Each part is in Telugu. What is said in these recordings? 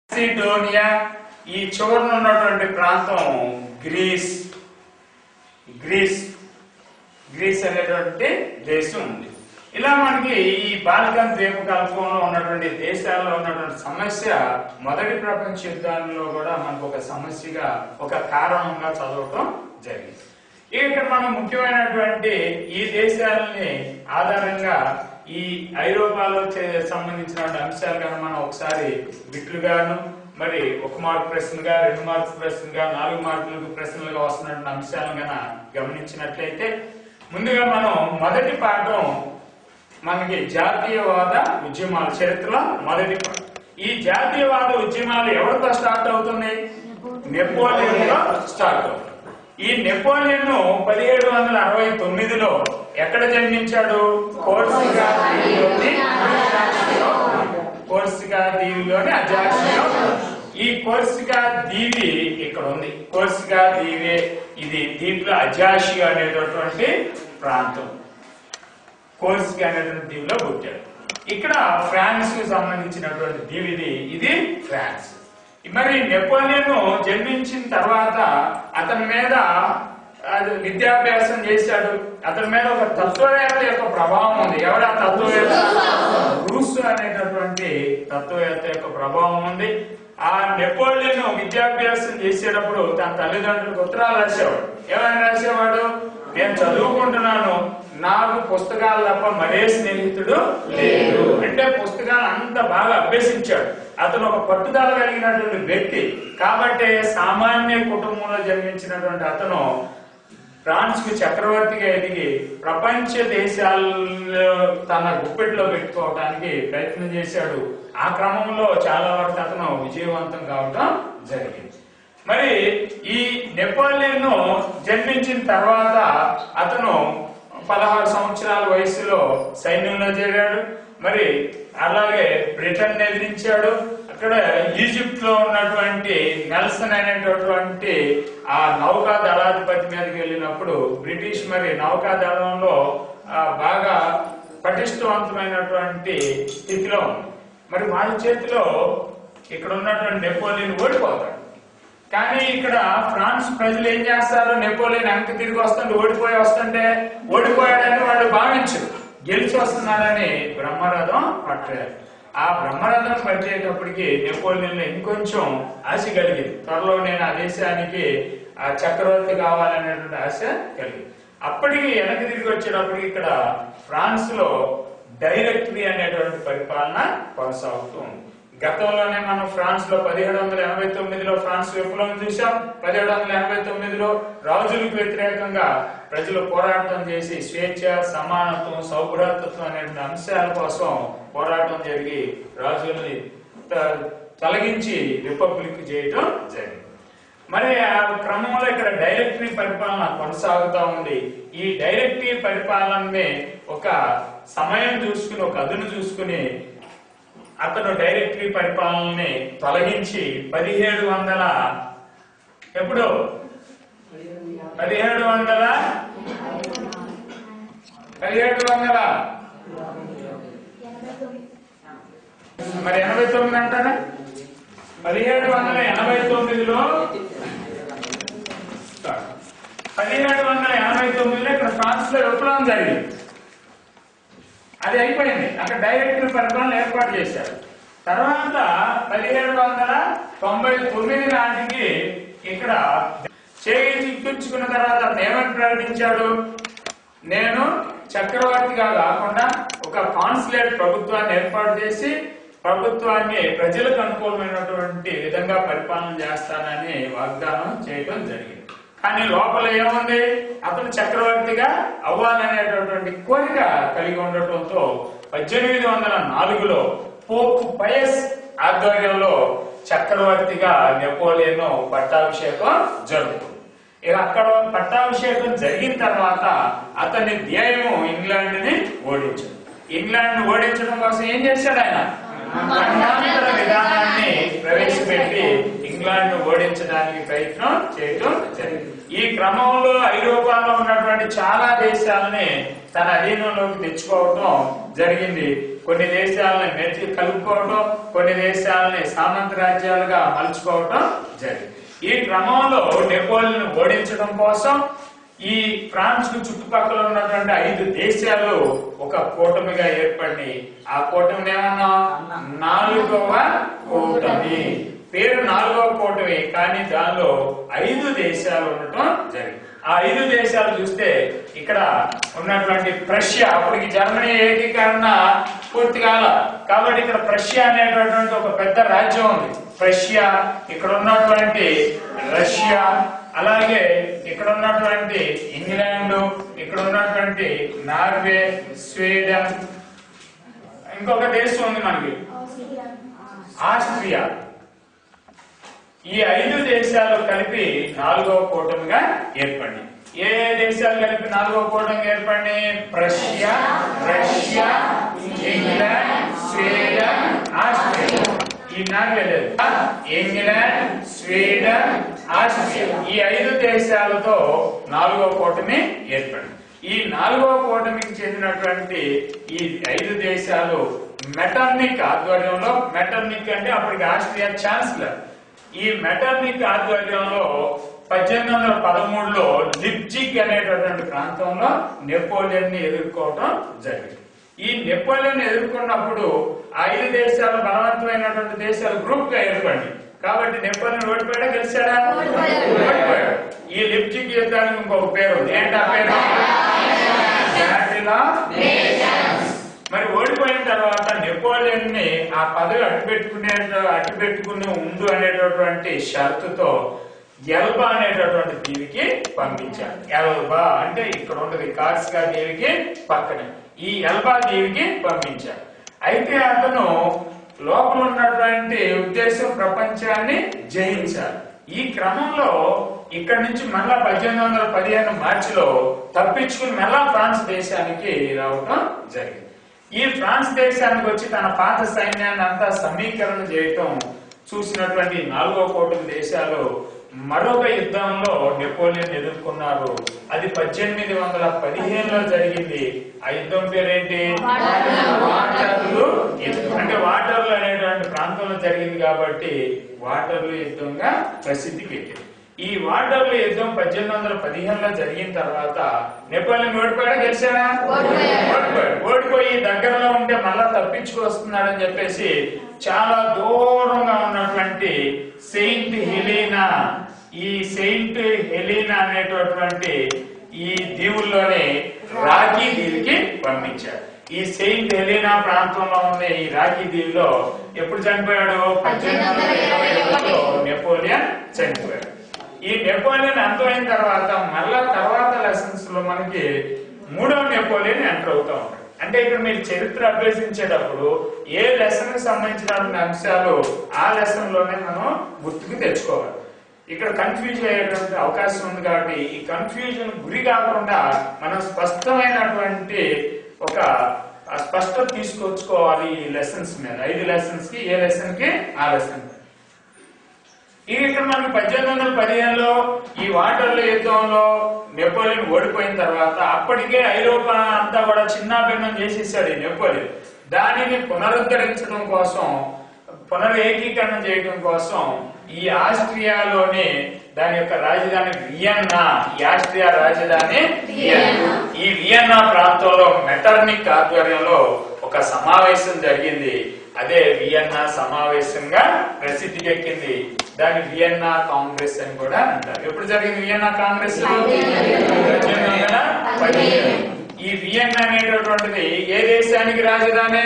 మాసిడోనియా ఈ చివరన ఉన్నటువంటి ప్రాంతం గ్రీస్ గ్రీస్ గ్రీస్ అనేటువంటి దేశం ఉంది ఇలా మనకి ఈ బాల్కన్ ద్వీపకల్పంలో ఉన్నటువంటి దేశాల్లో ఉన్నటువంటి సమస్య మొదటి ప్రపంచ యుద్ధాల్లో కూడా మనకు ఒక సమస్యగా ఒక కారణంగా చదవటం జరిగింది ఇక ఇక్కడ మనం ముఖ్యమైనటువంటి ఈ దేశాలని ఆధారంగా ఈ ఐరోపాలో చే- సంబంధించినటువంటి అంశాలు కానీ మనం ఒకసారి బిట్లుగాను మరి ఒక మార్క్ ప్రశ్నగా రెండు మార్క్ ప్రశ్నగా నాలుగు మార్కులకు ప్రశ్నలుగా వస్తున్నటువంటి అంశాలను గన గమనించినట్లయితే ముందుగా మనం మొదటి పాఠం మనకి జాతీయవాద ఉద్యమాల చరిత్రలో మొదటి పాఠం ఈ జాతీయవాద ఉద్యమాలు ఎవరితో స్టార్ట్ అవుతున్నాయి నెపోలియన్ తో స్టార్ట్ అవుతుంది ఈ నెపోలియన్ పదిహేడు వందల అరవై తొమ్మిదిలో ఎక్కడ జన్మించాడు కోర్సికా దీవిలోని కోర్సికా దీవిలోని అజాక్సిలో ఈ కోర్సికా దీవి ఇక్కడ ఉంది కోర్సికా దీవి ఇది దీంట్లో అజాషియా అనేటటువంటి ప్రాంతం కోర్సికా అనేటువంటి దీవిలో పుట్టాడు ఇక్కడ ఫ్రాన్స్ కు సంబంధించినటువంటి దీవి ఇది ఇది ఫ్రాన్స్ మరి నెపోలియన్ జన్మించిన తర్వాత అతని మీద అది విద్యాభ్యాసం చేశాడు అతని మీద ఒక తత్వవేత్త యొక్క ప్రభావం ఉంది ఎవరా తత్వవేత్త రూస్ అనేటటువంటి తత్వవేత్త యొక్క ప్రభావం ఉంది ఆ నెపోలియన్ విద్యాభ్యాసం చేసేటప్పుడు తన తల్లిదండ్రులకు ఉత్తరాలు రాసేవాడు ఏమైనా రాసేవాడు నేను చదువుకుంటున్నాను నాకు పుస్తకాలు తప్ప మరే స్నేహితుడు లేడు అంటే పుస్తకాలు అంత బాగా అభ్యసించాడు అతను ఒక పట్టుదల కలిగినటువంటి వ్యక్తి కాబట్టి సామాన్య కుటుంబంలో జన్మించినటువంటి అతను ఫ్రాన్స్ కు చక్రవర్తిగా ఎదిగి ప్రపంచ దేశాల్లో తన గుప్పెట్లో పెట్టుకోవడానికి ప్రయత్నం చేశాడు ఆ క్రమంలో చాలా వరకు అతను విజయవంతం కావటం జరిగింది మరి ఈ నెపోలియన్ జన్మించిన తర్వాత అతను పదహారు సంవత్సరాల వయసులో సైన్యంలో చేరాడు మరి అలాగే బ్రిటన్ ఎదిరించాడు అక్కడ ఈజిప్ట్ లో ఉన్నటువంటి నెల్సన్ అనేటటువంటి ఆ నౌకా దళాధిపతి మీదకి వెళ్ళినప్పుడు బ్రిటిష్ మరి నౌకా దళంలో ఆ, బాగా పటిష్టవంతమైనటువంటి స్థితిలో ఉంది మరి వాళ్ళ చేతిలో ఇక్కడ ఉన్నటువంటి నెపోలియన్ ఓడిపోతాడు కానీ ఇక్కడ ఫ్రాన్స్ ప్రజలు ఏం చేస్తారు నెపోలియన్ వెనక్కి తిరిగి వస్తుంటే ఓడిపోయి వస్తుంటే ఓడిపోయాడని వాళ్ళు భావించరు గెలిచి వస్తున్నాడని బ్రహ్మరథం పట్టారు ఆ బ్రహ్మరథం పట్టేటప్పటికి నెపోలియన్ ఇంకొంచెం ఆశ కలిగింది త్వరలో నేను ఆ దేశానికి ఆ చక్రవర్తి కావాలనేటువంటి ఆశ కలిగింది అప్పటికి వెనక్కి తిరిగి వచ్చేటప్పటికి ఇక్కడ ఫ్రాన్స్ లో డైరెక్టరీ అనేటువంటి పరిపాలన కొనసాగుతూ ఉంది గతంలోనే మనం ఫ్రాన్స్ లో పదిహేడు వందల ఎనభై తొమ్మిదిలో ఫ్రాన్స్ విప్లవం చూసాం పదిహేడు వందల ఎనభై తొమ్మిదిలో రాజులకు వ్యతిరేకంగా ప్రజలు పోరాటం చేసి స్వేచ్ఛ సమానత్వం సౌభ్రాతత్వం అనే అంశాల కోసం పోరాటం జరిగి రాజుల్ని త- తొలగించి రిపబ్లిక్ చేయటం జరిగింది మరి ఆ క్రమంలో ఇక్కడ డైరెక్టరీ పరిపాలన కొనసాగుతా ఉంది ఈ డైరెక్టరీ పరిపాలనని ఒక సమయం చూసుకుని ఒక అదును చూసుకుని అతను డైరెక్టరీ పరిపాలనని తొలగించి పదిహేడు వందల ఎప్పుడు పదిహేడు వందల పదిహేడు వందల మరి ఎనభై తొమ్మిది అంటారా పదిహేడు వందల ఎనభై తొమ్మిదిలో పదిహేడు వందల ఎనభై తొమ్మిదిలో ఇక్కడ ఫ్రాన్స్ లో విప్లవం జరిగింది అది అయిపోయింది అక్కడ డైరెక్టర్ పరిపాలన ఏర్పాటు చేశారు తర్వాత పదిహేడు వందల తొంభై తొమ్మిది నాటికి ఇక్కడ చేయి చిక్కించుకున్న తర్వాత అతను ఏమని ప్రకటించాడు నేను చక్రవర్తిగా కాకుండా ఒక కాన్సులేట్ ప్రభుత్వాన్ని ఏర్పాటు చేసి ప్రభుత్వాన్ని ప్రజలకు అనుకూలమైనటువంటి విధంగా పరిపాలన చేస్తానని వాగ్దానం చేయడం జరిగింది కానీ లోపల ఏముంది అతను చక్రవర్తిగా అవ్వాలనేటటువంటి కోరిక కలిగి ఉండటంతో పద్దెనిమిది వందల నాలుగులో పోప్ పయస్ ఆధ్వర్యంలో చక్రవర్తిగా నెపోలియన్ పట్టాభిషేకం జరుగుతుంది ఇక అక్కడ పట్టాభిషేకం జరిగిన తర్వాత అతని ధ్యేయము ఇంగ్లాండ్ ని ఓడించడం ఇంగ్లాండ్ ని ఓడించడం కోసం ఏం చేశాడు ఆయన ఖండాంతర విధానాన్ని ప్రవేశపెట్టి ఇంగ్లాండ్ ను ఓడించడానికి ప్రయత్నం చేయటం జరిగింది ఈ క్రమంలో ఐరోపాలో ఉన్నటువంటి చాలా దేశాలని తన అధీనంలోకి తెచ్చుకోవటం జరిగింది కొన్ని దేశాలను మెచ్చి కలుపుకోవటం కొన్ని దేశాలని సామంత రాజ్యాలుగా మలుచుకోవటం జరిగింది ఈ క్రమంలో నెపోలియన్ ఓడించడం కోసం ఈ ఫ్రాన్స్ కు చుట్టుపక్కల ఉన్నటువంటి ఐదు దేశాలు ఒక కూటమిగా ఏర్పడి ఆ కూటమిని ఏమన్నా నాలుగవ కూటమి పేరు నాలుగవ కూటమి కానీ దానిలో ఐదు దేశాలు ఉండటం జరిగింది ఆ ఐదు దేశాలు చూస్తే ఇక్కడ ఉన్నటువంటి ప్రష్యా అప్పటికి జర్మనీ ఏకీకరణ పూర్తి కాల కాబట్టి ఇక్కడ ప్రష్యా అనేటటువంటి ఒక పెద్ద రాజ్యం ఉంది ప్రష్యా ఇక్కడ ఉన్నటువంటి రష్యా అలాగే ఇక్కడ ఉన్నటువంటి ఇంగ్లాండ్ ఇక్కడ ఉన్నటువంటి నార్వే స్వీడన్ ఇంకొక దేశం ఉంది మనకి ఆస్ట్రియా ఈ ఐదు దేశాలు కలిపి నాలుగవ కూటమిగా ఏర్పడి ఏ ఏ దేశాలు కలిపి నాలుగవ కూటమి ఏర్పడి Prussia Russia England Sweden Austria ఈ నాలుగు లేదు ఇంగ్లాండ్ స్వీడన్ ఆస్ట్రియా ఈ ఐదు దేశాలతో నాలుగవ కూటమి ఏర్పడింది ఈ నాలుగవ కూటమికి చెందినటువంటి ఈ ఐదు దేశాలు మెటర్నిక్ ఆధ్వర్యంలో మెటర్నిక్ అంటే అప్పటికి ఆస్ట్రియా ఛాన్సలర్ ఈ మెటర్నిక్ ఆధ్వర్యంలో పద్దెనిమిది వందల పదమూడులో లిప్జిక్ అనేటటువంటి ప్రాంతంలో నెపోలియన్ ని ఎదుర్కోవడం జరిగింది ఈ నెపోలియన్ ఎదుర్కొన్నప్పుడు ఆ ఐదు దేశాలు బలవంతమైనటువంటి దేశాలు గ్రూప్ గా ఏర్పడి కాబట్టి నెపోలియన్ ఓడిపోయాడా గెలిచాడా ఓడిపోయాడు ఈ లిప్జిక్ యుద్ధానికి ఇంకొక పేరు ఉంది ఏంటి ఆ పేరు Battle of మరి ఓడిపోయిన తర్వాత నెపోలియన్ ని ఆ పదవి అడ్డు పెట్టుకునే అడ్డు పెట్టుకుని ఉండు అనేటటువంటి షరతుతో ఎల్బా అనేటటువంటి దీవికి పంపించారు ఎల్బా అంటే ఇక్కడ ఉన్నది కార్స్కా దేవికి పక్కనే ఈ ఎల్బా దేవికి పంపించారు అయితే అతను లోపల ఉన్నటువంటి ఉద్దేశం ప్రపంచాన్ని జయించాలి ఈ క్రమంలో ఇక్కడ నుంచి మళ్ళా పద్దెనిమిది వందల పదిహేను మార్చిలో తప్పించుకుని మళ్ళా ఫ్రాన్స్ దేశానికి రావటం జరిగింది ఈ ఫ్రాన్స్ దేశానికి వచ్చి తన పాత సైన్యాన్ని అంతా సమీకరణ చేయటం చూసినటువంటి నాలుగో కోటి దేశాలు మరొక యుద్ధంలో నెపోలియన్ ఎదుర్కొన్నారు అది పద్దెనిమిది వందల పదిహేనులో జరిగింది ఆ యుద్ధం పేరేంటి వాటర్లు యుద్ధం అంటే వాటర్లు అనేటువంటి ప్రాంతంలో జరిగింది కాబట్టి వాటర్లు యుద్ధంగా ప్రసిద్ధికి ఎక్కింది ఈ వాటర్లు యుద్ధం పద్దెనిమిది వందల పదిహేనులో జరిగిన తర్వాత నెపాలియన్ ఓడిపోయాడా గెలిచాడా ఓడిపోయాడు ఓడిపోయి దగ్గరలో ఉంటే మళ్ళా తప్పించుకొస్తున్నాడని చెప్పేసి చాలా దూరంగా ఉన్నటువంటి సెయింట్ హెలీనా ఈ సెయింట్ హెలీనా అనేటటువంటి ఈ దీవుల్లోనే రాఖీ దీవికి పంపించాడు ఈ సెయింట్ హెలీనా ప్రాంతంలో ఉన్న ఈ రాఖీ దీవిలో ఎప్పుడు చనిపోయాడు పద్దెనిమిది వందల ఇరవై ఒకటిలో నెపోలియన్ చనిపోయాడు ఈ నెపోలియన్ అంతమైన తర్వాత మళ్ళా తర్వాత లెసన్స్ లో మనకి మూడవ నెపోలియన్ ఎంటర్ అవుతా ఉంటాడు అంటే ఇక్కడ మీరు చరిత్ర అభ్యసించేటప్పుడు ఏ లెసన్ కి సంబంధించినటువంటి అంశాలు ఆ లెసన్ లోనే మనం గుర్తుకు తెచ్చుకోవాలి ఇక్కడ కన్ఫ్యూజ్ అయ్యేటువంటి అవకాశం ఉంది కాబట్టి ఈ కన్ఫ్యూజన్ గురి కాకుండా మనం స్పష్టమైనటువంటి ఒక ఆ స్పష్టత తీసుకొచ్చుకోవాలి ఈ లెసన్స్ మీద ఐదు లెసన్స్ కి ఏ లెసన్ కి ఆ లెసన్ ఇది ఇక్కడ మనకి పద్దెనిమిది వందల పదిహేనులో ఈ వాటర్ల యుద్ధంలో నెపోలియన్ ఓడిపోయిన తర్వాత అప్పటికే ఐరోపా అంతా కూడా చిన్నాభిన్నం చేసేసాడు ఈ నెపోలియన్ దానిని పునరుద్ధరించడం కోసం పునరేకీకరణ చేయడం కోసం ఈ ఆస్ట్రియాలోని దాని యొక్క రాజధాని వియన్నా ఈ ఆస్ట్రియా రాజధాని వియన్నా ఈ వియన్నా ప్రాంతంలో మెటర్నిక్ ఆధ్వర్యంలో ఒక సమావేశం జరిగింది అదే వియన్నా సమావేశంగా ప్రసిద్ధికెక్కింది దాని వియన్నా కాంగ్రెస్ అని కూడా అంటారు ఎప్పుడు జరిగింది వియన్నా కాంగ్రెస్ పద్దెనిమిది వందల పదిహేను ఈ వియన్నా అనేటటువంటిది ఏ దేశానికి రాజధాని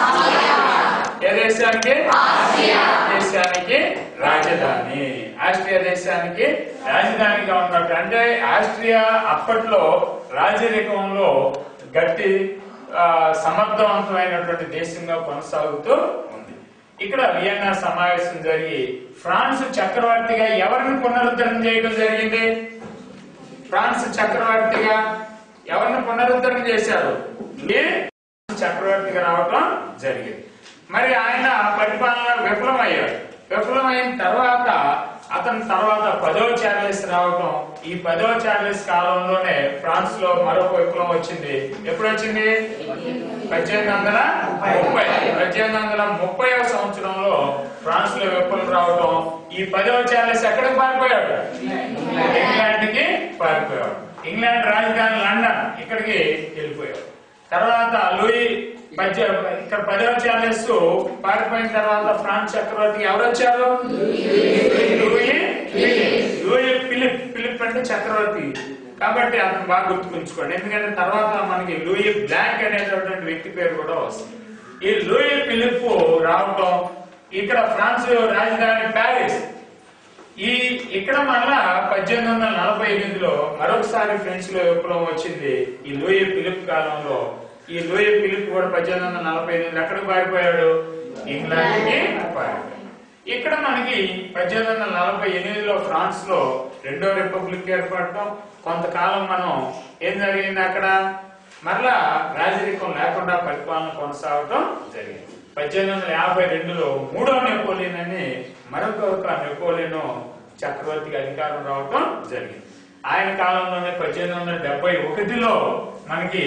ఏ దేశానికి దేశానికి రాజధాని ఆస్ట్రియా దేశానికి రాజధానిగా ఉన్నట్టు అంటే ఆస్ట్రియా అప్పట్లో రాజరికంలో గట్టి ఆ, సమర్థవంతమైనటువంటి దేశంగా కొనసాగుతూ ఉంది ఇక్కడ వియన్నా సమావేశం జరిగి ఫ్రాన్స్ చక్రవర్తిగా ఎవరిని పునరుద్ధరణ చేయడం జరిగింది ఫ్రాన్స్ చక్రవర్తిగా ఎవరిని పునరుద్ధరణ చేశారు లీ చక్రవర్తిగా రావటం జరిగింది మరి ఆయన పరిపాలన విఫలమయ్యాడు విఫలమైన తర్వాత అతని తర్వాత పదో చార్లెస్ రావటం ఈ పదో చార్లెస్ కాలంలోనే ఫ్రాన్స్ లో మరొక విప్లవం వచ్చింది ఎప్పుడు వచ్చింది పద్దెనిమిది వందల ముప్పై పద్దెనిమిది వందల ముప్పై సంవత్సరంలో ఫ్రాన్స్ లో విప్లవం రావటం ఈ పదవ చార్లెస్ ఎక్కడికి పారిపోయాడు ఇంగ్లాండ్ కి పారిపోయాడు ఇంగ్లాండ్ రాజధాని లండన్ ఇక్కడికి వెళ్ళిపోయాడు తర్వాత లూయి మధ్య ఇక్కడ పదవ చార్లెస్ పారిపోయిన తర్వాత ఫ్రాన్స్ చక్రవర్తి ఎవరు వచ్చారు లూయి లూయి ఫిలిప్ ఫిలిప్ అంటే చక్రవర్తి కాబట్టి అతను బాగా గుర్తుకుంచుకోండి ఎందుకంటే తర్వాత మనకి లూయి బ్లాంక్ అనేటటువంటి వ్యక్తి పేరు కూడా వస్తుంది ఈ లూయి ఫిలిప్ రావటం ఇక్కడ ఫ్రాన్స్ రాజధాని ప్యారిస్ ఈ ఇక్కడ మళ్ళా పద్దెనిమిది వందల నలభై ఎనిమిదిలో మరొకసారి ఫ్రెంచ్ లో విప్లవం వచ్చింది ఈ లూయి ఫిలిప్ కాలంలో ఈ లూయి ఫిలిప్ కూడా పద్దెనిమిది వందల నలభై ఎనిమిది ఎక్కడికి పారిపోయాడు ఇంగ్లాండ్ కి పారిపోయాడు ఇక్కడ మనకి పద్దెనిమిది వందల నలభై ఎనిమిదిలో ఫ్రాన్స్ లో రెండో రిపబ్లిక్ ఏర్పడటం కొంతకాలం మనం ఏం జరిగింది అక్కడ మరలా రాజరికం లేకుండా పరిపాలన కొనసాగటం జరిగింది పద్దెనిమిది వందల యాభై రెండులో మూడో నెపోలియన్ అని మరొక ఒక నెపోలియన్ చక్రవర్తికి అధికారం రావటం జరిగింది ఆయన కాలంలోనే పద్దెనిమిది వందల డెబ్బై ఒకటిలో మనకి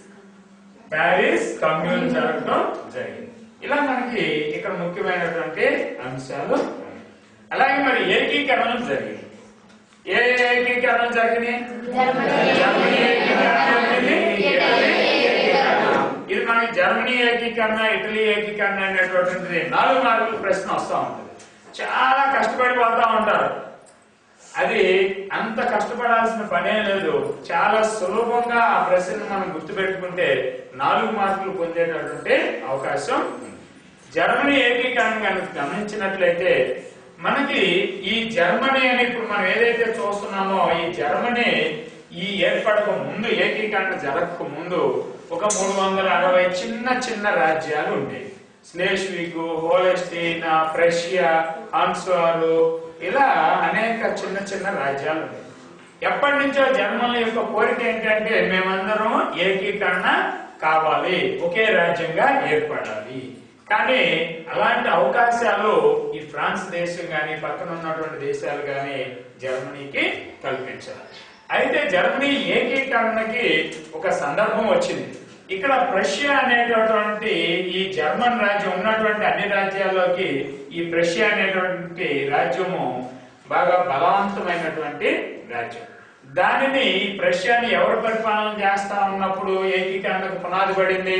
ప్యారిస్ కమ్యూన్ జరగడం జరిగింది ఇలా మనకి ఇక్కడ ముఖ్యమైనటువంటి అంశాలు ఉన్నాయి. అలాగే మరి ఏకీకరణ జరిగింది ఏ ఏకీకరణ జరిగినాయి జర్మనీ ఏకీకరణ జరిగింది. ఇటలీ ఏకీకరణ. ఇది మనకి జర్మనీ ఏకీకరణ ఇటలీ ఏకీకరణ అనేటువంటిది నాలుగు మార్కుల ప్రశ్న వస్తా ఉంటుంది చాలా కష్టపడి పోతా ఉంటారు అది అంత కష్టపడాల్సిన పనే లేదు చాలా సులభంగా ఆ ప్రశ్నను మనం గుర్తుపెట్టుకుంటే నాలుగు మార్కులు పొందేటటువంటి అవకాశం ఉంది. జర్మనీ ఏకీకరణ కనుక గమనించినట్లయితే మనకి ఈ జర్మనీ అని ఇప్పుడు మనం ఏదైతే చూస్తున్నామో ఈ జర్మనీ ఈ ఏర్పడక ముందు ఏకీకరణ జరగక ముందు ఒక మూడు వందల అరవై చిన్న చిన్న రాజ్యాలు ఉండేవి స్లేష్విక్ హోలెస్టీన్ ప్రషియా హాన్స్వారు ఇలా అనేక చిన్న చిన్న రాజ్యాలు ఉన్నాయి ఎప్పటి నుంచో జర్మన్ల యొక్క కోరిక ఏంటంటే మేమందరం ఏకీకరణ కావాలి ఒకే రాజ్యంగా ఏర్పడాలి కానీ అలాంటి అవకాశాలు ఈ ఫ్రాన్స్ దేశం గాని పక్కన ఉన్నటువంటి దేశాలు గాని జర్మనీకి కల్పించాలి అయితే జర్మనీ ఏకీకరణకి ఒక సందర్భం వచ్చింది ఇక్కడ ప్రష్యా అనేటటువంటి ఈ జర్మన్ రాజ్యం ఉన్నటువంటి అన్ని రాజ్యాల్లోకి ఈ ప్రష్యా అనేటువంటి రాజ్యము బాగా బలవంతమైనటువంటి రాజ్యం దానిని ఈ ప్రష్యాని ఎవరు పరిపాలన చేస్తా ఉన్నప్పుడు ఏకీకరణకు పునాది పడింది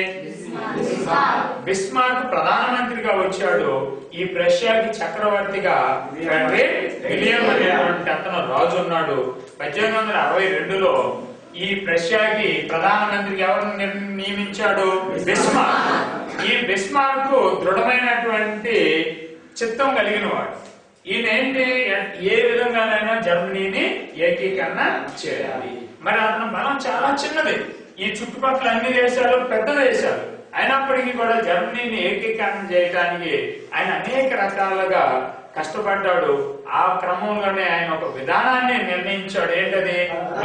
బిస్మార్క్ ప్రధానమంత్రిగా వచ్చాడు ఈ ప్రష్యాకి చక్రవర్తిగా తండ్రి విలియం అనేటువంటి అతను రాజు ఉన్నాడు పద్దెనిమిది వందల అరవై రెండులో ఈ ప్రష్యాకి ప్రధానమంత్రిగా ఎవరు నిర్- నియమించాడు బిస్మార్క్ ఈ బిస్మార్క్ దృఢమైనటువంటి చిత్తం కలిగిన వాడు ఈయన ఏంటి ఏ విధంగానైనా జర్మనీని ఏకీకరణ చేయాలి మరి అతని బలం చాలా చిన్నది ఈ చుట్టుపక్కల అన్ని దేశాలు పెద్ద దేశాలు అయినప్పటికీ కూడా జర్మనీని ఏకీకరణ చేయడానికి ఆయన అనేక రకాలుగా కష్టపడ్డాడు ఆ క్రమంలోనే ఆయన ఒక విధానాన్ని నిర్ణయించాడు ఏంటది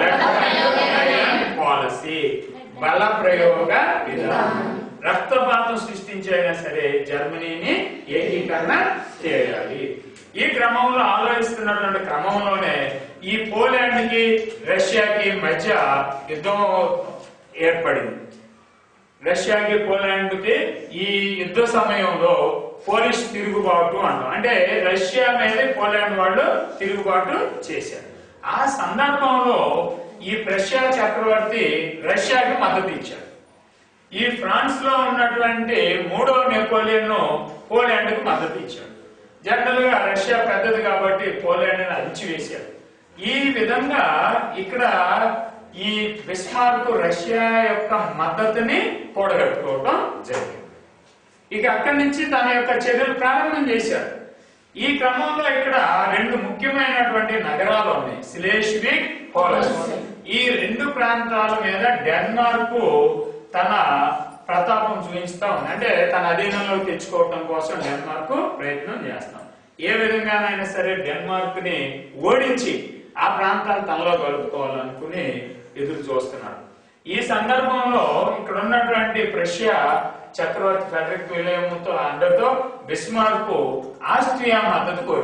పాలసీ బల ప్రయోగ విధానం రక్తపాతం సృష్టించైనా సరే జర్మనీని ఏకీకరణ చేయాలి ఈ క్రమంలో ఆలోచిస్తున్నటువంటి క్రమంలోనే ఈ పోలాండ్ కి రష్యాకి మధ్య యుద్ధం ఏర్పడింది రష్యాకి పోలాండ్ కి ఈ యుద్ధ సమయంలో పోలిష్ తిరుగుబాటు అంటాం అంటే రష్యా మీద పోలాండ్ వాళ్ళు తిరుగుబాటు చేశారు ఆ సందర్భంలో ఈ రష్యా చక్రవర్తి రష్యాకి మద్దతు ఇచ్చాడు ఈ ఫ్రాన్స్ లో ఉన్నటువంటి మూడో నెపోలియన్ పోలాండ్ కు మద్దతు ఇచ్చాడు జనరల్ గా రష్యా పెద్దది కాబట్టి పోలాండ్ ని అణిచివేశాడు ఈ విధంగా ఇక్కడ ఈ బిస్మార్క్ రష్యా యొక్క మద్దతుని కూడగట్టుకోవటం జరిగింది ఇక అక్కడి నుంచి తన యొక్క చర్యలు ప్రారంభం చేశాడు ఈ క్రమంలో ఇక్కడ రెండు ముఖ్యమైనటువంటి నగరాలు ఉన్నాయి సిలేష్విక్ పోలస్ ఈ రెండు ప్రాంతాల మీద డెన్మార్క్ తన ప్రతాపం చూపిస్తా ఉంది అంటే తన అధీనంలోకి తెచ్చుకోవటం కోసం డెన్మార్క్ ప్రయత్నం చేస్తాం ఏ విధంగానైనా సరే డెన్మార్క్ ని ఓడించి ఆ ప్రాంతాలు తనలో కలుపుకోవాలనుకుని ఎదురు చూస్తున్నాడు ఈ సందర్భంలో ఇక్కడ ఉన్నటువంటి ప్రష్యా చక్రవర్తి ఫెడరిక్ విలియంతో అండతో బిస్మార్క్ ఆస్ట్రియా మద్దతు కోరాడు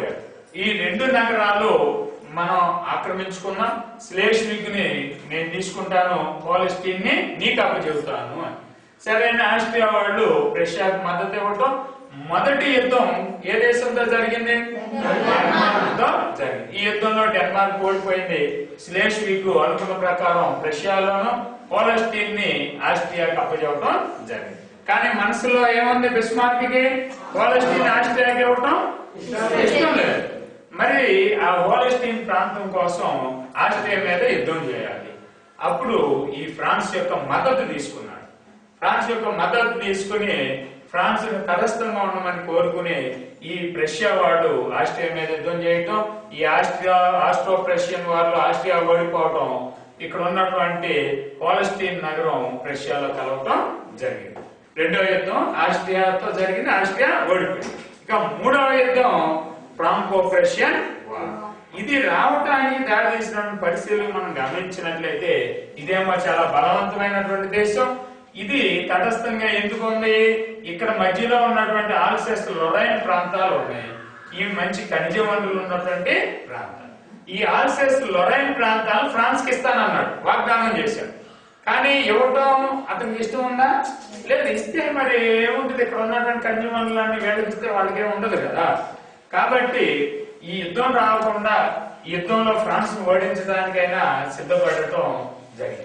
ఈ రెండు నగరాలు మనం ఆక్రమించుకున్నాం స్లేష్విక్ ని నేను తీసుకుంటాను పాలస్టీన్ ని నీకు అప్పచెబుతాను అని సరే అని ఆస్ట్రియా వాళ్ళు రష్యాకు మద్దతు ఇవ్వటం మొదటి యుద్ధం ఏ దేశంతో జరిగింది డెన్మార్క్తో జరిగింది ఈ యుద్ధంలో డెన్మార్క్ ఓడిపోయింది స్లేష్విక్ అనుకున్న ప్రకారం రష్యాలోను పోలస్టీన్ ని ఆస్ట్రియాకి అప్పచెప్పడం జరిగింది కానీ మనసులో ఏముంది బిస్మార్క్ కి పోలస్టీన్ ఆస్ట్రియాకి ఇవ్వటం ఇష్టం లేదు మరి ఆ హోలస్టీన్ ప్రాంతం కోసం ఆస్ట్రియా మీద యుద్ధం చేయాలి అప్పుడు ఈ ఫ్రాన్స్ యొక్క మద్దతు తీసుకున్నాడు ఫ్రాన్స్ యొక్క మద్దతు తీసుకుని ఫ్రాన్స్ తటస్థంగా ఉండమని కోరుకుని ఈ ప్రష్యా వాళ్ళు ఆస్ట్రియా మీద యుద్ధం చేయటం ఈ ఆస్ట్రియా ఆస్ట్రో ప్రషియన్ వాళ్ళు ఆస్ట్రియా ఓడిపోవటం ఇక్కడ ఉన్నటువంటి పాలస్టీన్ నగరం ప్రష్యాలో కలవటం జరిగింది రెండవ యుద్ధం ఆస్ట్రియాతో జరిగింది ఆస్ట్రియా ఓడిపోయింది ఇక మూడవ యుద్ధం ఫ్రాంకో ప్రషియన్ వార్ ఇది రావటానికి దారితీసినటువంటి పరిస్థితులు మనం గమనించినట్లయితే ఇదేమో చాలా బలవంతమైనటువంటి దేశం ఇది తటస్థంగా ఎందుకు ఉంది ఇక్కడ మధ్యలో ఉన్నటువంటి ఆల్సెస్ లొరైన్ ప్రాంతాలు ఉన్నాయి ఇవి మంచి ఖనిజ వనరులు ఉన్నటువంటి ప్రాంతాలు ఈ ఆల్సెస్ లొరైన్ ప్రాంతాలు ఫ్రాన్స్ కి ఇస్తానన్నాడు వాగ్దానం చేశాడు కానీ ఇవ్వటం అతనికి ఇష్టం ఉందా లేదు ఇస్తే మరి ఏముంటుంది ఇక్కడ ఉన్నటువంటి ఖనిజ వనరులన్నీ వీళ్ళకి ఇస్తే వాళ్ళకి ఏమి ఉండదు కదా కాబట్టి ఈ యుద్ధం రాకుండా ఈ యుద్ధంలో ఫ్రాన్స్ ను ఓడించడానికైనా సిద్ధపడటం జరిగింది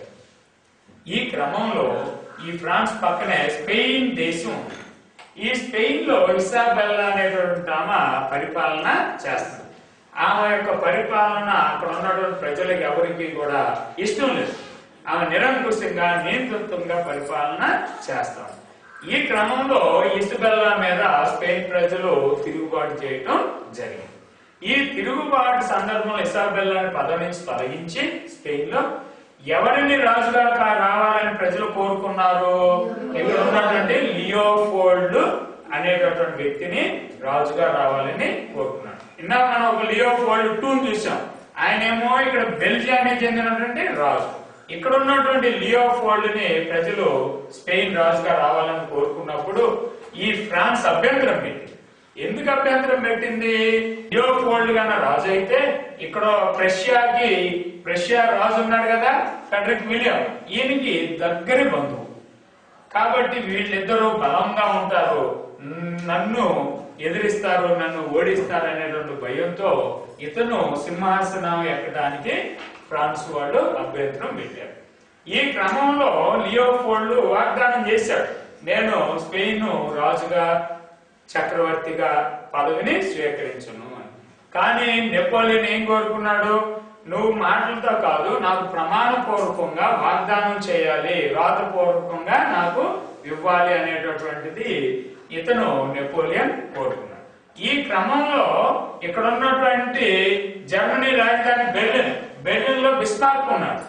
ఈ క్రమంలో ఈ ఫ్రాన్స్ పక్కనే స్పెయిన్ దేశం ఉంది. ఈ స్పెయిన్ లో ఇసాబెల్లా అనేటువంటి ఆమె పరిపాలన చేస్తుంది ఆమె యొక్క పరిపాలన అక్కడ ఉన్నటువంటి ప్రజలకు ఎవరికి కూడా ఇష్టం లేదు ఆమె నిరంకుశంగా నియంతృత్వంగా పరిపాలన చేస్తాం ఈ క్రమంలో ఇసుబెల్లా మీద స్పెయిన్ ప్రజలు తిరుగుబాటు చేయటం జరిగింది ఈ తిరుగుబాటు సందర్భంలో ఇసాబెల్లాని పదవి నుంచి తొలగించి స్పెయిన్ లో ఎవరిని రాజుగా కా- రావాలని ప్రజలు కోరుకున్నారు ఇక్కడ ఉన్నటువంటి లియోఫోల్డ్ అనేటటువంటి వ్యక్తిని రాజుగా రావాలని కోరుకున్నాడు ఇందాక మనం ఒక లియోఫోల్డ్ టూ చూసాం ఆయనేమో ఇక్కడ బెల్జియానికి చెందినటువంటి రాజు ఇక్కడ ఉన్నటువంటి లియోఫోల్డ్ ని ప్రజలు స్పెయిన్ రాజుగా రావాలని కోరుకున్నప్పుడు ఈ ఫ్రాన్స్ అభ్యంతరం పెట్టింది ఎందుకు అభ్యంతరం పెట్టింది లియోఫోల్డ్ గాన రాజు అయితే ఇక్కడ ప్రష్యాకి ప్రష్యా రాజు ఉన్నాడు కదా ఫెడరిక్ విలియం ఈయనకి దగ్గరి బంధువు కాబట్టి వీళ్ళిద్దరూ బలంగా ఉంటారు నన్ను ఎదిరిస్తారు నన్ను ఓడిస్తారు అనేటువంటి భయంతో ఇతను సింహాసనం ఎక్కడానికి ఫ్రాన్స్ వాళ్ళు అభ్యంతరం పెట్టారు ఈ క్రమంలో లియోఫోల్డ్ వాగ్దానం చేశాడు నేను స్పెయిన్ రాజుగా చక్రవర్తిగా పదవిని స్వీకరించును అని కానీ నెపోలియన్ ఏం కోరుకున్నాడు నువ్వు మాటలతో కాదు నాకు ప్రమాణపూర్వకంగా వాగ్దానం చేయాలి రాతపూర్వకంగా నాకు ఇవ్వాలి అనేటటువంటిది ఇతను నెపోలియన్ కోరుకున్నాడు ఈ క్రమంలో ఇక్కడ ఉన్నటువంటి జర్మనీ రాజధాని బెర్లిన్ బెర్లిన్ లో బిస్మార్క్ ఉన్నాడు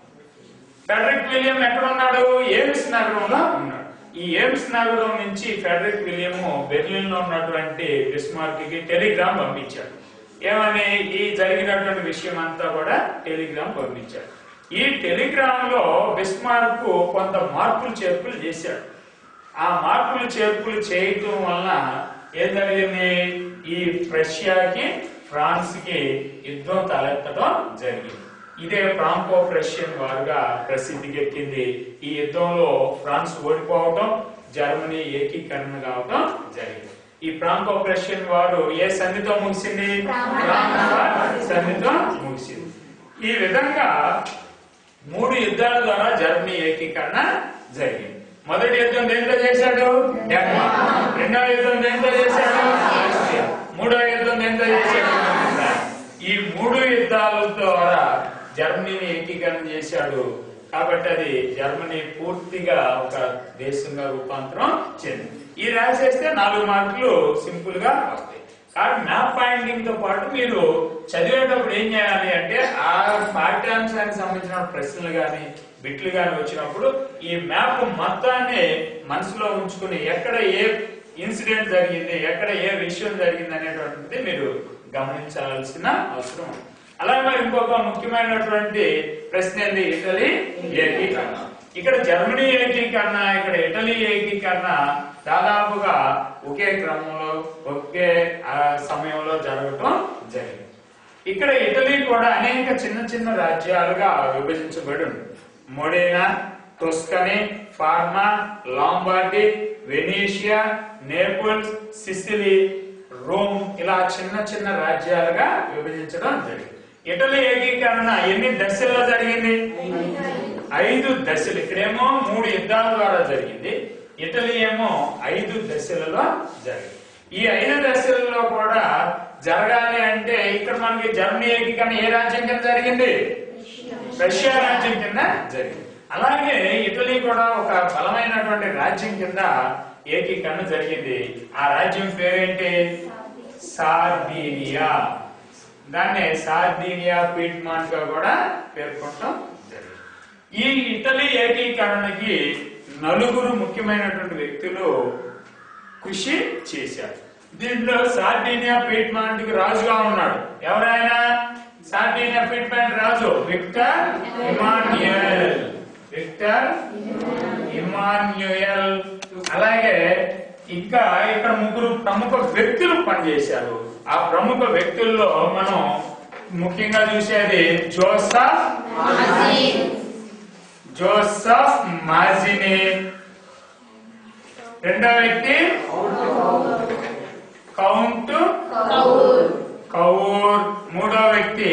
ఫెడరిక్ విలియం ఎక్కడ ఉన్నాడు ఏమ్స్ నగరంలో ఉన్నాడు ఈ ఏమ్స్ నగరం నుంచి ఫెడరిక్ విలియం బెర్లిన్ లో ఉన్నటువంటి బిస్మార్క్ కి టెలిగ్రామ్ పంపించాడు ఏమని ఈ జరిగినటువంటి విషయం అంతా కూడా టెలిగ్రామ్ పంపించాడు ఈ టెలిగ్రామ్ లో బిస్మార్క్ కొంత మార్పులు చేర్పులు చేశాడు ఆ మార్పులు చేర్పులు చేయటం వలన ఏం జరిగింది ఈ రష్యాకి ఫ్రాన్స్ కి యుద్ధం తలెత్తడం జరిగింది ఇదే ఫ్రాంకో రష్యన్ వారుగా ప్రసిద్ధికెక్కింది ఈ యుద్ధంలో ఫ్రాన్స్ ఓడిపోవటం జర్మనీ ఏకీకరణ కావటం జరిగింది ఈ ఫ్రాంకో రష్యన్ వారు ఏ సంధితో ముగిసింది ఫ్రాంకో సంధితో ముగిసింది ఈ విధంగా మూడు యుద్ధాల ద్వారా జర్మనీ ఏకీకరణ జరిగింది మొదటి యుద్ధం దేంతో చేశాడు డెన్మార్క్ రెండవ యుద్ధం దేంతో చేశాడు ఆస్ట్రియా మూడవ యుద్ధం దేంతో చేశాడు ఫ్రాన్స్. ఈ మూడు యుద్ధాల ద్వారా జర్మనీని ఏకీకరణ చేశాడు కాబట్టి అది జర్మనీ పూర్తిగా ఒక దేశంగా రూపాంతరం చెందింది ఈ రాసేస్తే నాలుగు మార్కులు సింపుల్ గా వస్తాయి కాబట్టి మ్యాప్ పాయింటింగ్ తో పాటు మీరు చదివేటప్పుడు ఏం చేయాలి అంటే ఆ పాఠ్యాంశానికి సంబంధించిన ప్రశ్నలు గాని బిట్లు గాని వచ్చినప్పుడు ఈ మ్యాప్ మొత్తాన్ని మనసులో ఉంచుకుని ఎక్కడ ఏ ఇన్సిడెంట్ జరిగింది ఎక్కడ ఏ విషయం జరిగింది అనేటువంటిది మీరు గమనించాల్సిన అవసరం ఉంది అలాగే మరి ఇంకొక ముఖ్యమైనటువంటి ప్రశ్న ఏంది ఇటలీ ఏకీకరణ ఇక్కడ జర్మనీ ఏకీకరణ ఇక్కడ ఇటలీ ఏకీకరణ దాదాపుగా ఒకే క్రమంలో ఒకే ఆ, సమయంలో జరగటం జరిగింది ఇక్కడ ఇటలీ కూడా అనేక చిన్న చిన్న రాజ్యాలుగా విభజించబడి ఉంది Modena Tuscany Parma Lombardy Venetia Naples Sicily Rome ఇలా చిన్న చిన్న రాజ్యాలుగా విభజించడం జరిగింది ఇటలీ ఏకీకరణ ఎన్ని దశల్లో జరిగింది ఐదు దశలు ఇక్కడేమో మూడు యుద్ధాల ద్వారా జరిగింది ఇటలీ ఏమో ఐదు దశలలో జరిగింది ఈ ఐదు దశలలో కూడా జరగాలి అంటే ఇక్కడ మనకి జర్మనీ ఏకీకరణ ఏ రాజ్యం కింద జరిగింది రష్యా రాజ్యం కింద జరిగింది అలాగే ఇటలీ కూడా ఒక బలమైనటువంటి రాజ్యం కింద ఏకీకరణ జరిగింది ఆ రాజ్యం పేరేంటి సార్దీనియా దాన్ని సార్దీనియా పీట్మాన్ గా కూడా పేర్కొనటం జరిగింది ఈ ఇటలీ ఏకీకరణకి నలుగురు ముఖ్యమైనటువంటి వ్యక్తులు కృషి చేశారు దీంట్లో సార్డీనియా పీట్మాంట్ కి రాజుగా ఉన్నాడు ఎవరైనా సార్డీనియా పీట్మాంట్ రాజు విక్టర్ ఇమాన్యుయల్ విక్టర్ ఇమాన్యుయల్ అలాగే ఇంకా ఇక్కడ ముగ్గురు ప్రముఖ వ్యక్తులు పనిచేశారు ఆ ప్రముఖ వ్యక్తుల్లో మనం ముఖ్యంగా చూసేది జోసఫ్ జోసఫ్ మాజిని రెండో వ్యక్తి కౌంట్ కౌర్ మూడో వ్యక్తి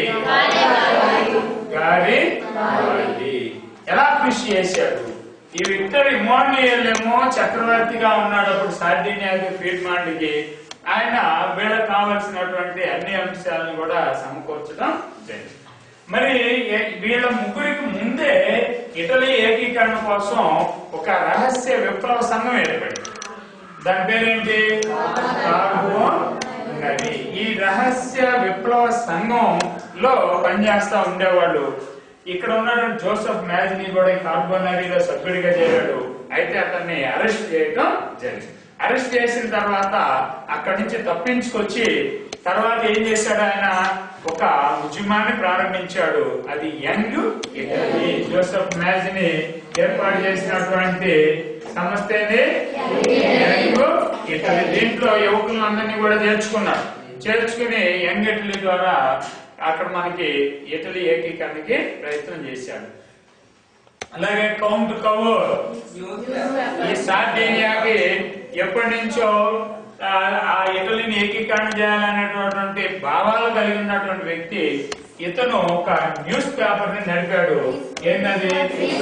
గారి బాలి. ఎలా కృషి చేశాడు ఈ విక్టర్ ఇమాన్యుయల్ ఏమో చక్రవర్తిగా ఉన్నాడు అప్పుడు సార్డినియాకి ఫీడ్మాండ్కి ఆయన వీళ్ళకి కావలసినటువంటి అన్ని అంశాలను కూడా సమకూర్చడం జరిగింది మరి ఏ- వీళ్ళ ముగ్గురికి ముందే ఇటలీ ఏకీకరణ కోసం ఒక రహస్య విప్లవ సంఘం ఏర్పడింది దాని పేరేంటి కార్బో నది ఈ రహస్య విప్లవ సంఘంలో పనిచేస్తా ఉండేవాళ్ళు ఇక్కడ ఉన్నటువంటి జోసెఫ్ మ్యాజిని కూడా ఈ కార్బోనరీలో సభ్యుడిగా చేరాడు అయితే అతన్ని అరెస్ట్ చేయడం జరిగింది అరెస్ట్ చేసిన తర్వాత అక్కడి నుంచి తప్పించుకొచ్చి తర్వాత ఏం చేశాడు ఆయన ఒక ఉద్యమాన్ని ప్రారంభించాడు అది యంగ్ ఇటలీ జోసెఫ్ మ్యాజిని ఏర్పాటు చేసినటువంటి సంస్థ ఏంది యంగ్ ఇటలీ దీంట్లో యువకులందరినీ కూడా చేర్చుకున్నాడు చేర్చుకుని యంగ్ ఇటలీ ద్వారా అక్కడ మనకి ఇటలీ ఏకీకరణకి ప్రయత్నం చేశాడు అలాగే కౌంట్ కవర్ ఈ సార్డేనియాకి ఎప్పటి నుంచో ఆ, ఆ ఇటలీని ఏకీకరణ చేయాలనేటటువంటి భావాలు కలిగి ఉన్నటువంటి వ్యక్తి ఇతను ఒక న్యూస్ పేపర్ ని నడిపాడు ఏంటది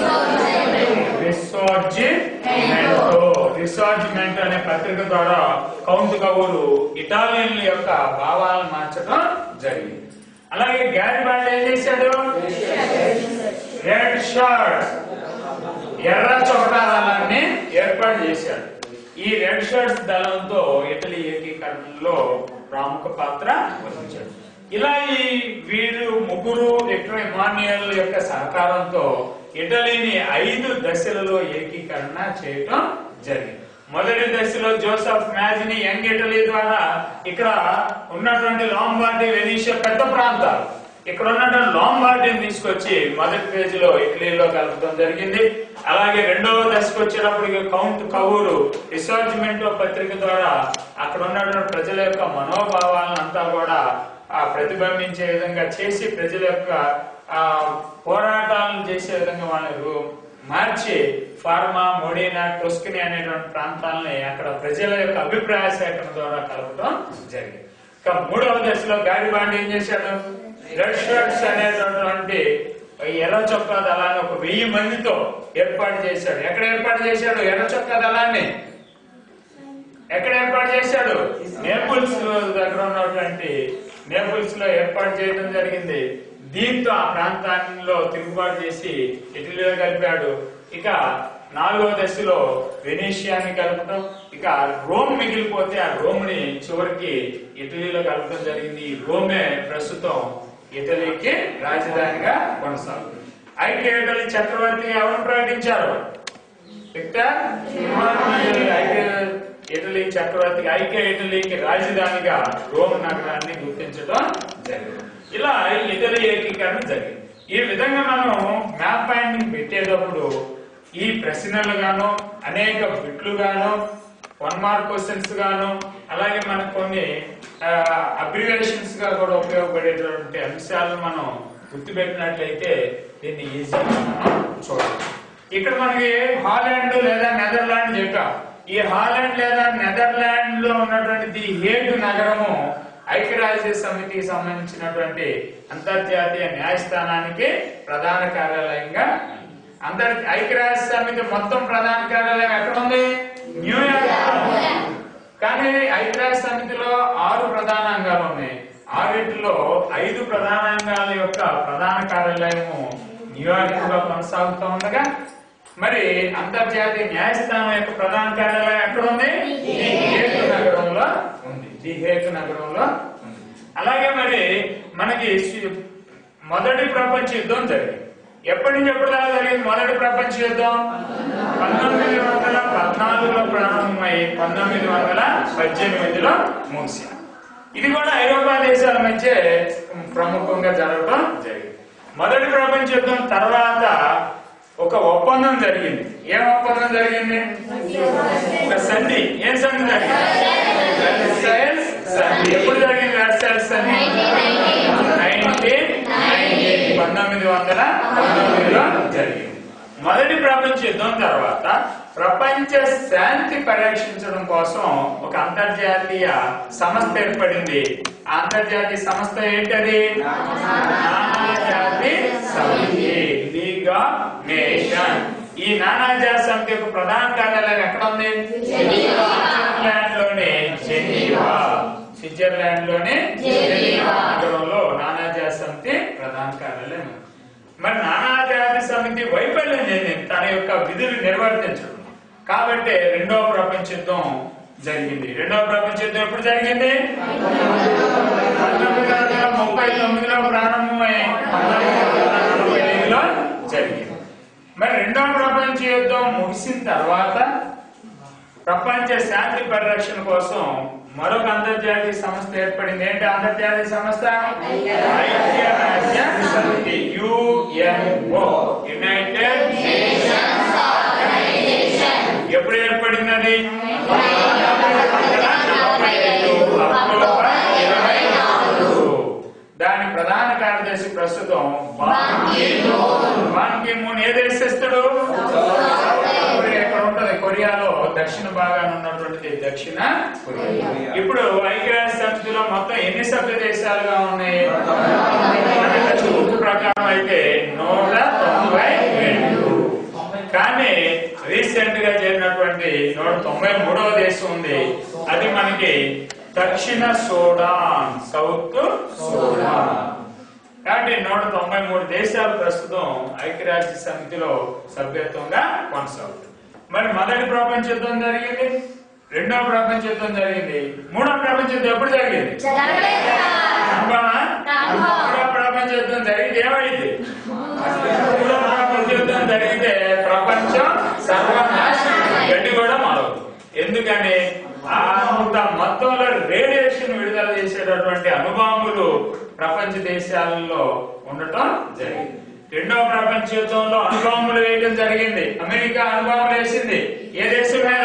రిసార్జిమెంటో రిసార్జిమెంట్ అనే పత్రిక ద్వారా కౌంట్ కవులు ఇటాలియన్ల యొక్క భావాలను మార్చడం జరిగింది అలాగే గ్యారిబాల్డ్ ఏం చేశాడు రెడ్ షర్ట్ ఎర్ర చొక్కా దళాన్ని ఏర్పాటు చేశాడు ఈ రెడ్ షర్ట్స్ దళంతో ఇటలీ ఏకీకరణలో ప్రముఖ పాత్ర వహించాడు ఇలా ఈ వీరు ముగ్గురు విక్టర్ ఇమాన్యుయల్ యొక్క సహకారంతో ఇటలీని ఐదు దశలలో ఏకీకరణ చేయటం జరిగింది మొదటి దశలో జోసఫ్ మ్యాజిని యంగ్ ఇటలీ ద్వారా ఇక్కడ ఉన్నటువంటి లాంబార్డీ వెనీషియా పెద్ద ప్రాంతాలు ఇక్కడ ఉన్నటువంటి లాంబార్డీని తీసుకొచ్చి మొదటి పేజీలో ఇటలీలో కలపడం జరిగింది అలాగే రెండవ దశకు వచ్చేటప్పటికి కౌంట్ కవూరు రిసార్జ్మెంట్ పత్రిక ద్వారా అక్కడ ఉన్నటువంటి ప్రజల యొక్క మనోభావాలను అంతా కూడా ఆ ప్రతిబింబించే విధంగా చేసి ప్రజల యొక్క ఆ పోరాటాలను చేసే విధంగా వాళ్ళని రూ- మార్చి ఫార్మా మొడీనా టొస్కిని అనేటువంటి ప్రాంతాలని అక్కడ ప్రజల యొక్క అభిప్రాయ సేకరణ ద్వారా కలపడం జరిగింది ఇక మూడవ దశలో గారిబాండ్ ఏం చేశాడు రెడ్ షర్ట్స్ అనేటటువంటి ఎర్ర చొక్కా దళాన్ని ఒక వెయ్యి మందితో ఏర్పాటు చేశాడు ఎక్కడ ఏర్పాటు చేశాడు ఎర్ర చొక్కా దళాన్ని ఎక్కడ ఏర్పాటు చేశాడు నేపుల్స్ దగ్గర ఉన్నటువంటి నేపుల్స్ లో ఏర్పాటు చేయడం జరిగింది దీంతో ఆ ప్రాంతాల్లో తిరుగుబాటు చేసి ఇటలీలో కలిపాడు ఇక నాలుగో దశలో వెనీషియాని కలపడం ఇక రోమ్ మిగిలిపోతే ఆ రోమ్ ని చివరికి ఇటలీలో కలపడం జరిగింది ఈ రోమే ప్రస్తుతం ఇటలీకి రాజధానిగా కొనసాగుతుంది ఐక్య ఇటలీ చక్రవర్తి ఎవరు ప్రకటించారు విక్టర్ ఇమానుయేల్ ఐక్య ఇటలీ చక్రవర్తికి ఐక్య ఇటలీకి రాజధానిగా రోమ్ నగరాన్ని గుర్తించడం జరిగింది ఇలా ఇటలీ ఏకీకరణ జరిగింది ఈ విధంగా మనం మ్యాప్ పాయింటింగ్ పెట్టేటప్పుడు ఈ ప్రశ్నలు గాను అనేక బిట్లు గాను వన్ మార్క్ క్వశ్చన్స్ గాను అలాగే మనకు కొన్ని అబ్రివేషన్స్ గా కూడా ఉపయోగపడేటువంటి అంశాలను మనం గుర్తుపెట్టినట్లయితే దీన్ని ఈజీగా మనం చూడవచ్చు ఇక్కడ మనకి హాలాండ్ లేదా నెదర్లాండ్ చెప్పాం ఈ హాలాండ్ లేదా నెదర్లాండ్ లో ఉన్నటువంటి ది హేగ్ నగరము ఐక్యరాజ్య సమితికి సంబంధించినటువంటి అంతర్జాతీయ న్యాయస్థానానికి ప్రధాన కార్యాలయంగా అంతర్ ఐక్యరాజ్య సమితి మొత్తం ప్రధాన కార్యాలయం ఎక్కడ ఉంది న్యూయార్క్ లో ఉంది. కానీ ఐక్యరాజ్య సమితిలో ఆరు ప్రధాన అంగాలు ఉన్నాయి ఆరిటిలో ఐదు ప్రధాన అంగాల యొక్క ప్రధాన కార్యాలయము న్యూయార్క్ లో కొనసాగుతూ ఉండగా మరి అంతర్జాతీయ న్యాయస్థానం యొక్క ప్రధాన కార్యాలయం ఎక్కడ ఉంది ది హేగ్ నగరంలో ఉంది ది హేగ్ నగరంలో ఉంది అలాగే మరి మనకి సి- మొదటి ప్రపంచ యుద్ధం జరిగింది ఎప్పటి నుంచి ఎప్పటి దాకా జరిగింది మొదటి ప్రపంచ యుద్ధం పంతొమ్మిది వందల పద్నాలుగులో ప్రారంభమై పంతొమ్మిది వందల పద్దెనిమిదిలో ముగిసింది ఇది కూడా ఐరోపా దేశాల మధ్య ప్రముఖంగా జరగడం జరిగింది మొదటి ప్రపంచ యుద్ధం తర్వాత ఒక ఒప్పందం జరిగింది ఏం ఒప్పందం జరిగింది ఒక సంధి ఏం సంధి జరిగింది వెర్సైల్స్ సంధి ఎప్పుడు జరిగింది వెర్సైల్స్ సంధి నైన్టీన్ పంతొమ్మిది వందల పంతొమ్మిదిలో జరిగింది మొదటి ప్రపంచ యుద్ధం తర్వాత ప్రపంచ శాంతి పరిరక్షించడం కోసం ఒక అంతర్జాతీయ సంస్థ ఏర్పడింది ఆ అంతర్జాతీయ సంస్థ ఏంటది నానాజాతి సమితి లీగ్ ఆఫ్ నేషన్ ఈ నానాజాతి సమితి యొక్క ప్రధాన కార్యాలయం ఎక్కడ ఉంది స్విట్జర్లాండ్ లోని జెనీవా స్విట్జర్లాండ్ లోని జెనీవా నగరంలో నానాజాతి సమితి ప్రధాన కార్యాలయం ఉంది. మరి నానాజాతి సమితి వైఫల్యం చెందింది తన యొక్క విధులు నిర్వర్తించడం కాబట్టి రెండవ ప్రపంచ యుద్ధం జరిగింది రెండవ ప్రపంచ యుద్ధం ఎప్పుడు జరిగింది పంతొమ్మిది వందల ముప్పై తొమ్మిదిలో ప్రారంభమై పంతొమ్మిది వందల నలభై ఐదులో జరిగింది మరి రెండవ ప్రపంచ యుద్ధం ముగిసిన తర్వాత ప్రపంచ శాంతి పరిరక్షణ కోసం మరొక అంతర్జాతీయ సంస్థ ఏర్పడింది ఏంటి అంతర్జాతీయ సంస్థ ఐక్యరాజ్య సమితి యుఎన్ఓ యునైటెడ్ ఎప్పుడు ఏర్పడింది అది అక్టోబర్ ఇరవై నాలుగు దాని ప్రధాన కార్యదర్శి ప్రస్తుతం Ban Ki Moon. Ban Ki Moon ఏ దేశస్తుడు కొరియా ఇక్కడ ఉంటది కొరియాలో దక్షిణ భాగాన ఉన్నటువంటి దక్షిణ కొరియా ఇప్పుడు ఐక్యరాజ్య సమితిలో మొత్తం ఎన్ని సభ్య దేశాలుగా ఉన్నాయి మన చూపు ప్రకారం అయితే నూట తొంభై రెండు కానీ రీసెంట్ గా జరిగినటువంటి నూట తొంభై మూడవ దేశం ఉంది అది మనకి దక్షిణ సూడాన్ సౌత్ సూడాన్ కాబట్టి నూట తొంభై మూడు దేశాలు ప్రస్తుతం ఐక్యరాజ్య సమితిలో సభ్యత్వంగా కొనసాగుతుంది మరి మొదటి ప్రపంచ యుద్ధం జరిగింది రెండవ ప్రపంచ యుద్ధం జరిగింది మూడవ ప్రపంచ యుద్ధం ఎప్పుడు జరిగింది అనుభవమా? మూడవ ప్రపంచ యుద్ధం జరిగితే ఏమైంది మూడవ ప్రపంచ యుద్ధం జరిగితే ప్రపంచం సర్వనాశనం గడ్డి కూడా మొదలవుతుంది ఎందుకని ఆ అంత మొత్తంలో రేడియేషన్ విడుదల చేసేటటువంటి అణుబాంబులు ప్రపంచ దేశాలలో ఉండటం జరిగింది రెండవ ప్రపంచ యుద్ధంలో అణుబాంబులు వేయడం జరిగింది అమెరికా అణుబాంబులు వేసింది ఏ దేశం మీద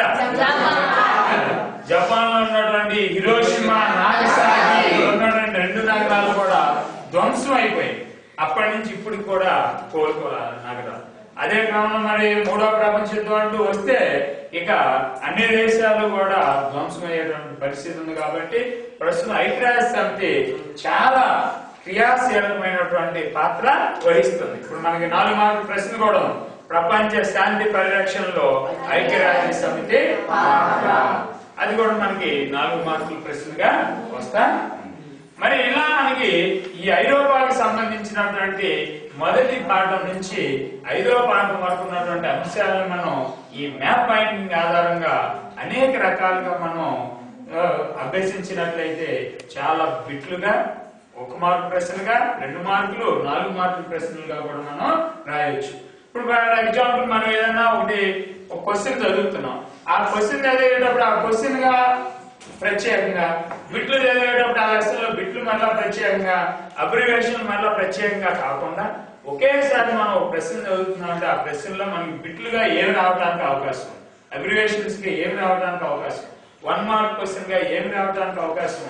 జపాన్ లో ఉన్నటువంటి హిరోషిమా నాగసాకి ఉన్నటువంటి రెండు నగరాలు కూడా ధ్వంసం అయిపోయాయి అప్పటి నుంచి ఇప్పటికి కూడా కోలుకోవాలి నగరాలు అదే క్రమంలో మరి మూడో ప్రపంచ యుద్ధం అంటూ వస్తే ఇక అన్ని దేశాలు కూడా ధ్వంసం అయ్యేటువంటి పరిస్థితి ఉంది కాబట్టి ప్రస్తుతం ఐక్యరాజ్య సమితి చాలా క్రియాశీలకమైనటువంటి పాత్ర వహిస్తుంది ఇప్పుడు మనకి నాలుగు మార్కుల ప్రశ్న కూడా ఉంది. ప్రపంచ శాంతి పరిరక్షణలో ఐక్యరాజ్య సమితి పాత్ర అది కూడా మనకి నాలుగు మార్కుల ప్రశ్నగా వస్తా మరి ఇలా మనకి ఈ ఐరోపాకి సంబంధించినటువంటి మొదటి పాఠం నుంచి ఐదో పాఠం వరకు ఉన్నటువంటి అంశాలను మనం ఈ మ్యాప్ పాయింటింగ్ ఆధారంగా అనేక రకాలుగా మనం ఆ, అభ్యసించినట్లయితే చాలా బిట్లుగా ఒక మార్కు ప్రశ్నగా రెండు మార్కులు నాలుగు మార్కుల ప్రశ్నలుగా కూడా మనం రాయొచ్చు ఇప్పుడు ఫర్ ఎగ్జాంపుల్ మనం ఏదైనా ఒకటి ఒక క్వశ్చన్ చదువుతున్నాం ఆ క్వశ్చన్ చదివేటప్పుడు ఆ క్వశ్చన్ గా ప్రత్యేకంగా బిట్లు చదివేటప్పుడు ఆ లెసన్లో బిట్లు మళ్ళా ప్రత్యేకంగా అబ్రివేషన్ మళ్ళా ప్రత్యేకంగా కాకుండా ఒకేసారి మనం ఒక ప్రశ్న చదువుతున్నాం అంటే ఆ ప్రశ్నలో మనకి బిట్లుగా ఏమి రావడానికి అవకాశం ఉంది అబ్రివేషన్స్ కి ఏమి రావడానికి అవకాశం వన్ మార్క్ క్వశ్చన్ గా ఏమి రావడానికి అవకాశం ఉంది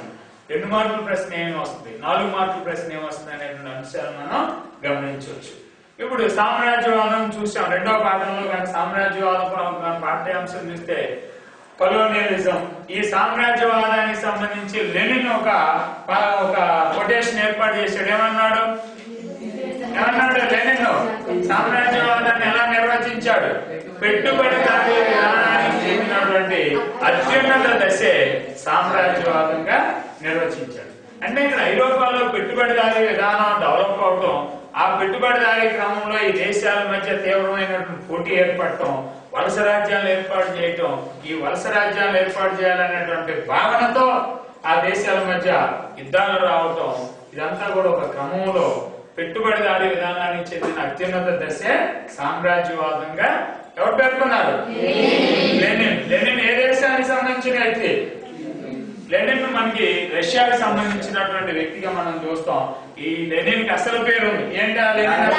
రెండు మార్కుల ప్రశ్న ఏమి వస్తుంది నాలుగు మార్కుల ప్రశ్న ఏమి వస్తుంది అనే రెండు అంశాలు మనం గమనించవచ్చు ఇప్పుడు సామ్రాజ్యవాదం చూసాం రెండో పాఠంలో కానీ సామ్రాజ్యవాదం కానీ పాఠ్యాంశం చూస్తే కొలోనియలిజం ఈ సామ్రాజ్యవాదానికి సంబంధించి లెనిన్ ఒక ప- ఒక కొటేషన్ ఏర్పాటు చేశాడు ఏమన్నాడు ఏమన్నాడు లెనిన్ సామ్రాజ్యవాదాన్ని ఎలా నిర్వచించాడు పెట్టుబడిదారీ విధానానికి చెందినటువంటి అత్యున్నత దశే సామ్రాజ్యవాదంగా నిర్వచించాడు అంటే ఇక్కడ ఐరోపాలో పెట్టుబడిదారీ విధానం డెవలప్ అవడం ఆ పెట్టుబడిదారీ క్రమంలో ఈ దేశాల మధ్య తీవ్రమైనటువంటి పోటీ ఏర్పడటం వలస రాజ్యాలు ఏర్పాటు చేయటం ఈ వలస రాజ్యాలు ఏర్పాటు చేయాలనేటువంటి భావనతో ఆ దేశాల మధ్య యుద్ధాలు రావటం ఇదంతా కూడా ఒక క్రమంలో పెట్టుబడిదారీ విధానానికి చెందిన అత్యున్నత దశే సామ్రాజ్యవాదంగా ఎవరు పేర్కొన్నారు లెనిన్ లెనిన్ ఏ దేశానికి సంబంధించిన వ్యక్తి లెనిన్ మనకి రష్యాకి సంబంధించినటువంటి వ్యక్తిగా మనం చూస్తాం ఈ లెనిన్ కి అసలు పేరు ఉంది ఏంటి ఆ లెనిన్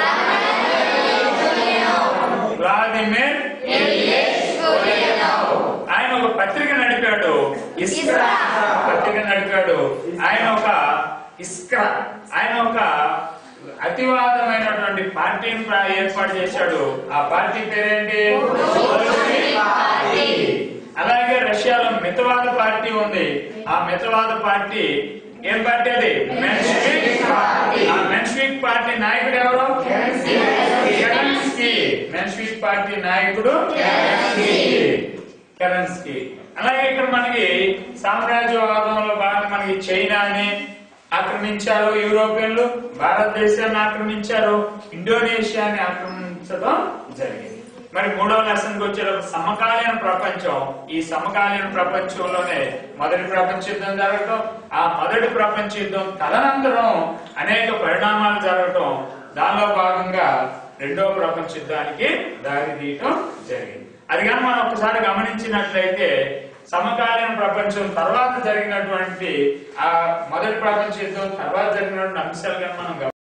వ్లాదిమిర్ ఆయన ఒక పత్రిక నడిపాడు ఇస్క్రా పత్రిక నడిపాడు ఆయన ఒక ఇస్క్రా ఆయన ఒక అతివాదమైనటువంటి పార్టీని ప్రా- ఏర్పాటు చేశాడు ఆ పార్టీ పేరేంటి అలాగే రష్యాలో మితవాద పార్టీ ఉంది ఆ మితవాద పార్టీ ఏం పార్టీ అది మెన్స్విక్ ఆ మెన్స్విక్ పార్టీ నాయకుడు ఎవరు కెరన్స్కీ మెన్స్విక్ పార్టీ నాయకుడు కెరన్స్కీ అలాగే ఇక్కడ మనకి సామ్రాజ్యవాదంలో భాగంగా మనకి చైనాని ఆక్రమించారు యూరోపియన్లు భారతదేశాన్ని ఆక్రమించారు ఇండోనేషియాని ఆక్రమించడం జరిగింది మరి మూడవ లెసన్కి వచ్చేటప్పుడు సమకాలీన ప్రపంచం ఈ సమకాలీన ప్రపంచంలోనే మొదటి ప్రపంచ యుద్ధం జరగటం ఆ మొదటి ప్రపంచ యుద్ధం తదనంతరం అనేక పరిణామాలు జరగటం దానిలో భాగంగా రెండవ ప్రపంచ యుద్ధానికి దారి తీయటం జరిగింది అది కానీ మనం ఒకసారి గమనించినట్లయితే సమకాలీన ప్రపంచం తర్వాత జరిగినటువంటి ఆ మొదటి ప్రపంచ యుద్ధం తర్వాత జరిగినటువంటి అంశాలు కానీ మనం గమ-